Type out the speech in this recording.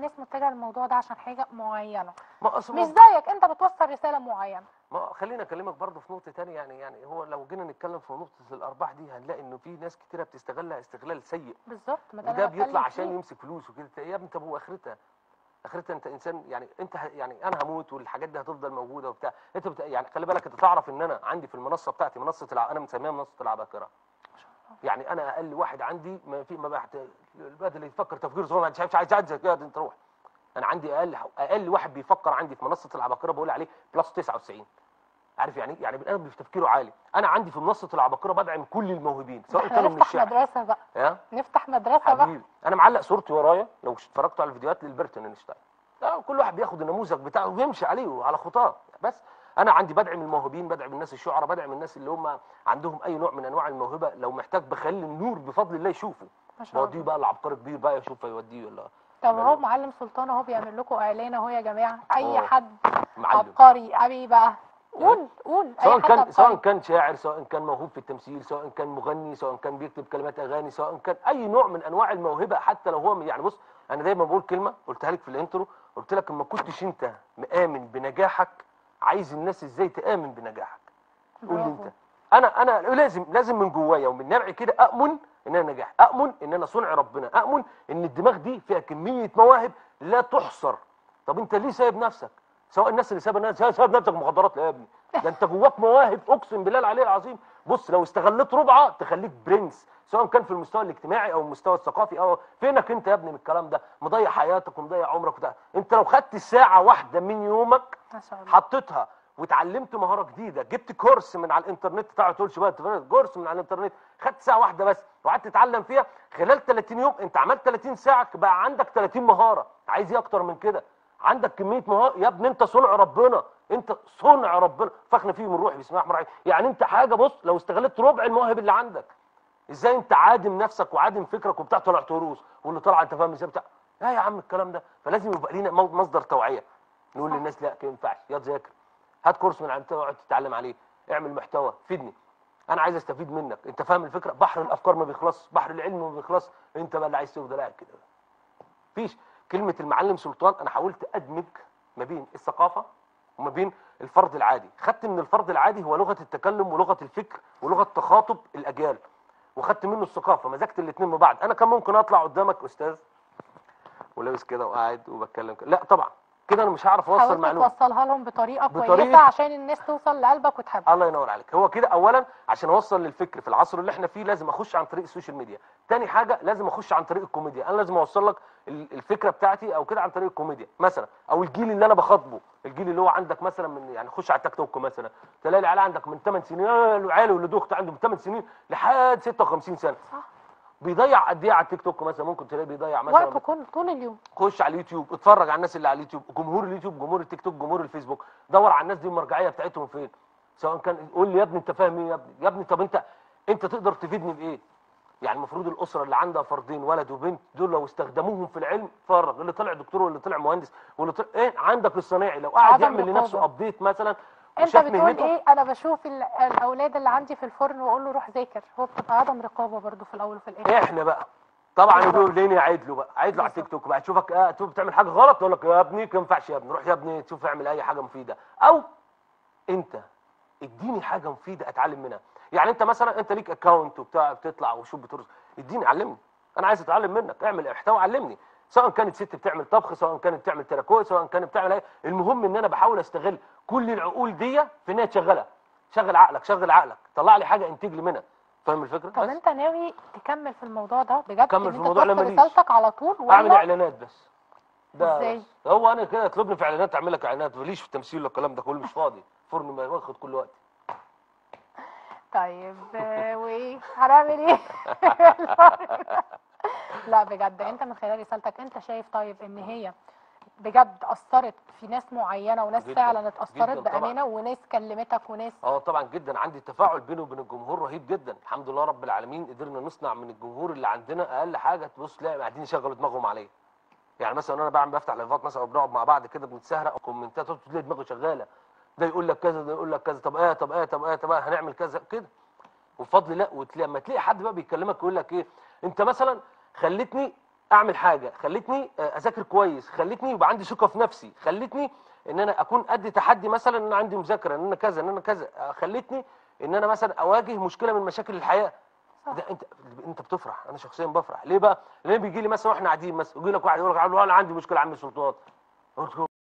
ناس متجهه للموضوع ده عشان حاجه معينه ما اصل مش زيك انت بتوصل رساله معينه ما خليني اكلمك برضه في نقطه تانية يعني يعني هو لو جينا نتكلم في نقطه الارباح دي هنلاقي انه في ناس كتيره بتستغلها استغلال سيء بالظبط ما ده وده اللي بتكلم بيطلع عشان فيه. يمسك فلوس وكده يا ابني طب هو اخرتها اخرتها انت انسان يعني انت ه- يعني انا هموت والحاجات دي هتفضل موجوده وبتاع انت بت... يعني خلي بالك انت تعرف ان انا عندي في المنصه بتاعتي منصه الع... انا مسميها منصه العباقره يعني انا اقل واحد عندي ما في ما بحت الواد اللي يفكر تفكير صغير مش عايز عايز عايز كده انت روح انا عندي اقل اقل واحد بيفكر عندي في منصه العباقره بقول عليه بلس 99 عارف يعني ايه؟ يعني بني ادم في تفكيره عالي انا عندي في منصه العباقره بدعم كل الموهوبين سواء احنا كانوا من نفتح الشعر مدرسه بقى ها نفتح مدرسه بقى حبيبي انا معلق صورتي ورايا لو اتفرجتوا على الفيديوهات للبرتون اينشتاين لا كل واحد بياخد النموذج بتاعه ويمشي عليه وعلى خطاه بس انا عندي بدعم الموهوبين بدعم الناس الشعراء بدعم الناس اللي هم عندهم اي نوع من انواع الموهبه لو محتاج بخلي النور بفضل الله يشوفه ما شاء بوديه الله بقى العبقري كبير بقى يشوف يوديه ولا طب اهو معلم سلطان اهو بيعمل لكم اعلان اهو يا جماعه اي أوه. حد معلم عبقري ابي بقى قول قول اي سواء حد كان سواء عبقري كان شاعر سواء كان موهوب في التمثيل سواء كان مغني سواء كان بيكتب كلمات اغاني سواء كان اي نوع من انواع الموهبه حتى لو هو يعني بص انا دايما بقول كلمه قلتها لك في الانترو قلت لك ما كنتش انت مآمن بنجاحك عايز الناس ازاي تآمن بنجاحك قول لي برافو. انت انا انا لازم لازم من جوايا ومن نبعي كده اؤمن ان انا نجاح اؤمن ان انا صنع ربنا اؤمن ان الدماغ دي فيها كميه مواهب لا تحصر طب انت ليه سايب نفسك سواء الناس اللي سايبه الناس سايب نفسك مخدرات لا يا ابني ده انت جواك مواهب اقسم بالله العلي العظيم بص لو استغلت ربعه تخليك برنس سواء كان في المستوى الاجتماعي او المستوى الثقافي او فينك انت يا ابني من الكلام ده مضيع حياتك ومضيع عمرك وبتاع انت لو خدت ساعه واحده من يومك ما شاء الله حطيتها واتعلمت مهاره جديده جبت كورس من على الانترنت بتاع تقولش بقى أنت كورس من على الانترنت خدت ساعه واحده بس وقعدت تتعلم فيها خلال 30 يوم انت عملت 30 ساعه بقى عندك 30 مهاره عايز ايه اكتر من كده عندك كميه مهاره يا ابني انت صنع ربنا انت صنع ربنا فخنا فيه من روحي بسم الله الرحمن الرحيم يعني انت حاجه بص لو استغلت ربع المواهب اللي عندك ازاي انت عادم نفسك وعادم فكرك وبتاع طلع تروس واللي طلع انت فاهم ازاي بتاع لا يا عم الكلام ده فلازم يبقى لينا مو- مصدر توعيه نقول صح. للناس لا ما ينفعش يا تذاكر هات كورس من عند اقعد تتعلم عليه اعمل محتوى فيدني انا عايز استفيد منك انت فاهم الفكره بحر الافكار ما بيخلص بحر العلم ما بيخلص انت بقى اللي عايز تفضل قاعد كده مفيش كلمه المعلم سلطان انا حاولت ادمج ما بين الثقافه وما بين الفرد العادي خدت من الفرد العادي هو لغه التكلم ولغه الفكر ولغه تخاطب الاجيال وخدت منه الثقافه مزجت الاثنين مع بعض انا كان ممكن اطلع قدامك استاذ ولابس كده وقاعد وبتكلم كده لا طبعا كده انا مش هعرف اوصل حاولت معلومه توصلها لهم بطريقه بطريقة- كويسه عشان الناس توصل لقلبك وتحبك الله ينور عليك هو كده اولا عشان اوصل للفكر في العصر اللي احنا فيه لازم اخش عن طريق السوشيال ميديا تاني حاجه لازم اخش عن طريق الكوميديا انا لازم اوصل لك ال- الفكره بتاعتي او كده عن طريق الكوميديا مثلا او الجيل اللي انا بخاطبه الجيل اللي هو عندك مثلا من يعني خش على التيك توك مثلا تلاقي العيال عندك من 8 سنين آه، العيال واللي اخت عنده من 8 سنين لحد 56 سنه صح بيضيع قد ايه على التيك توك مثلا ممكن تلاقيه بيضيع مثلا وقته كله طول اليوم خش على اليوتيوب اتفرج على الناس اللي على اليوتيوب جمهور اليوتيوب جمهور التيك توك جمهور الفيسبوك دور على الناس دي المرجعيه بتاعتهم فين سواء كان قول لي يا ابني انت فاهم ايه يا ابني يا ابني طب انت انت تقدر تفيدني بايه يعني المفروض الاسره اللي عندها فردين ولد وبنت دول لو استخدموهم في العلم فرغ اللي طلع دكتور واللي طلع مهندس واللي طلع ايه عندك الصنايعي لو قاعد عدم يعمل رقابة. لنفسه ابديت مثلا انت وشاف بتقول مهنته ايه انا بشوف ال- الاولاد اللي عندي في الفرن واقول له روح ذاكر هو بتبقى عدم رقابه برضو في الاول وفي الاخر احنا بقى طبعا بالظبط. يقول لين عيد له بقى عيد له على التيك توك بقى تشوفك اه تشوف بتعمل حاجه غلط يقول لك يا ابني ما ينفعش يا ابني روح يا ابني تشوف اعمل اي حاجه مفيده او انت اديني حاجه مفيده اتعلم منها يعني انت مثلا انت ليك اكونت وبتاع بتطلع وشوف بترز اديني علمني انا عايز اتعلم منك اعمل محتوى علمني سواء كانت ست بتعمل طبخ سواء كانت بتعمل تراكوه سواء كانت بتعمل ايه المهم ان انا بحاول استغل كل العقول دي في انها تشغلها شغل عقلك شغل عقلك طلع لي حاجه انتج لي منها فاهم الفكره طب بس. انت ناوي تكمل في الموضوع ده بجد كمل ان في انت الموضوع توصل لما نيجي. رسالتك على طول اعمل ولا اعلانات بس ده إزاي؟ بس. هو انا كده اطلبني في اعلانات اعمل لك اعلانات ماليش في التمثيل ولا الكلام ده كله مش فاضي فرن ما واخد كل وقت طيب آه، وايه هنعمل ايه لا بجد انت من خلال رسالتك انت شايف طيب ان هي بجد اثرت في ناس معينه وناس جداً، فعلا اتاثرت جداً طبعاً. بامانه وناس كلمتك وناس اه طبعا جدا عندي تفاعل بيني وبين الجمهور رهيب جدا الحمد لله رب العالمين قدرنا نصنع من الجمهور اللي عندنا اقل حاجه تبص تلاقي قاعدين يشغلوا دماغهم عليا يعني مثلا انا بعمل بفتح لايفات مثلا وبنقعد مع بعض كده بنتسهرق او كومنتات تلاقي دماغه شغاله ده يقول لك كذا ده يقول لك كذا طب ايه طب ايه طب ايه طب ايه هنعمل كذا كده وبفضل الله وتلاقي لما تلاقي حد بقى بيكلمك يقول لك ايه انت مثلا خلتني اعمل حاجه خلتني آه، اذاكر كويس خلتني يبقى عندي ثقه في نفسي خلتني ان انا اكون قد تحدي مثلا ان انا عندي مذاكره ان انا كذا ان انا كذا آه، خلتني ان انا مثلا اواجه مشكله من مشاكل الحياه صح. ده انت انت بتفرح انا شخصيا بفرح ليه بقى لان بيجي لي مثلا واحنا قاعدين مثلا يجي لك واحد يقول لك انا عندي مشكله يا عم سلطان قلت له